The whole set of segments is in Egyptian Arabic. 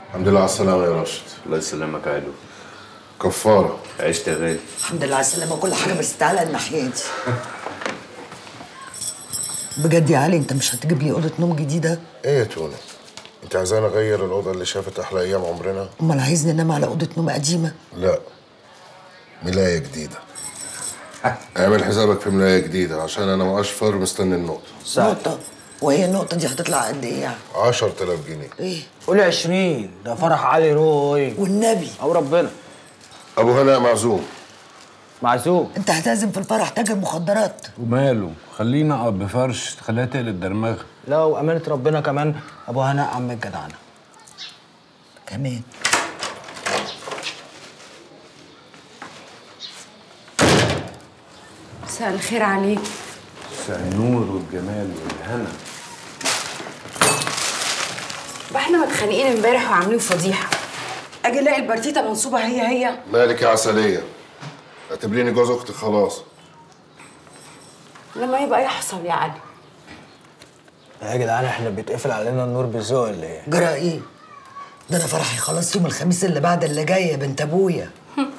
الحمد لله على السلامة يا راشد الله يسلمك يا علو كفارة عشت يا غالي الحمد لله على السلامة وكل حاجة بس تعالى الناحية دي بجد يا علي انت مش هتجيب لي أوضة نوم جديدة؟ ايه يا توني انت عايزاني اغير الأوضة اللي شافت أحلى أيام عمرنا؟ أمال عايزني أنام على أوضة نوم قديمة؟ لا ملاية جديدة اعمل حسابك في ملاية جديدة عشان أنا وأشفر مستني النقطة نقطة وهي النقطة دي هتطلع قد إيه يعني؟ 10000 جنيه إيه؟ قولي 20 ده فرح علي روي والنبي او ربنا أبو هناء معزوم معزوم أنت هتعزم في الفرح تاجر مخدرات وماله خلينا اقعد بفرش تخليها تقلب درمغه لا وامانه ربنا كمان ابو هناء عم الجدعنه كمان مساء الخير عليك مساء النور والجمال والهنا بقى احنا متخانقين امبارح وعاملين فضيحه اجي الاقي البرتيته منصوبه هي هي مالك يا عسلية اعتبريني جوز أختك خلاص لما يبقى يحصل يا علي يا جدعان احنا بيتقفل علينا النور بالذوق ولا ايه؟ جرى إيه؟ ده أنا فرحي خلاص يوم الخميس اللي بعد اللي جاي يا بنت أبويا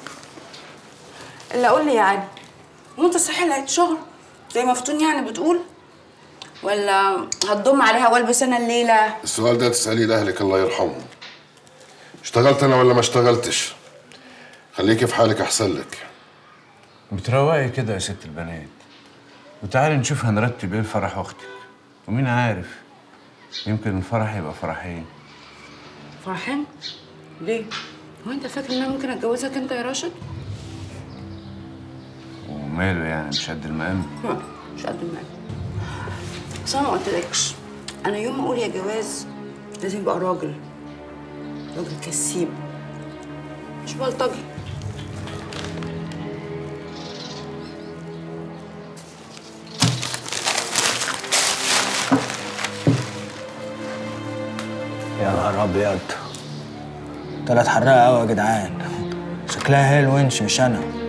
الا قول لي يا علي هو انت صحيح لقيت شغل زي مفتون يعني بتقول ولا هتضم عليها والبس انا الليله السؤال ده تسأليه لأهلك الله يرحمهم اشتغلت أنا ولا ما اشتغلتش خليكي في حالك أحسن لك بتروقي كده يا ست البنات وتعالي نشوف هنرتب ايه لفرح اختك ومين عارف يمكن الفرح يبقى فرحين فرحان ليه هو انت فاكر ان انا ممكن اتجوزك انت يا راشد وماله يعني مش قد المقام ها، مش قد المال بس انا ما قلتلكش انا يوم ما اقول يا جواز لازم يبقى راجل راجل كسيب مش بلطجي يا نهار ابيض طلعت حراقه قوي يا جدعان شكلها هي الونش مش انا